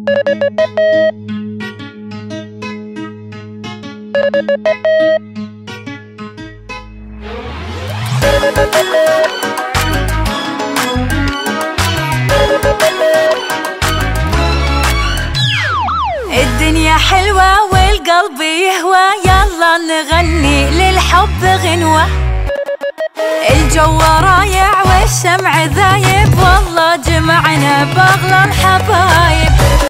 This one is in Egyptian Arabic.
الدنيا حلوة والقلب يهوى يلا نغني للحب غنوة الجو رايع والشمع ذايب والله جمعنا بأغلى الحبايب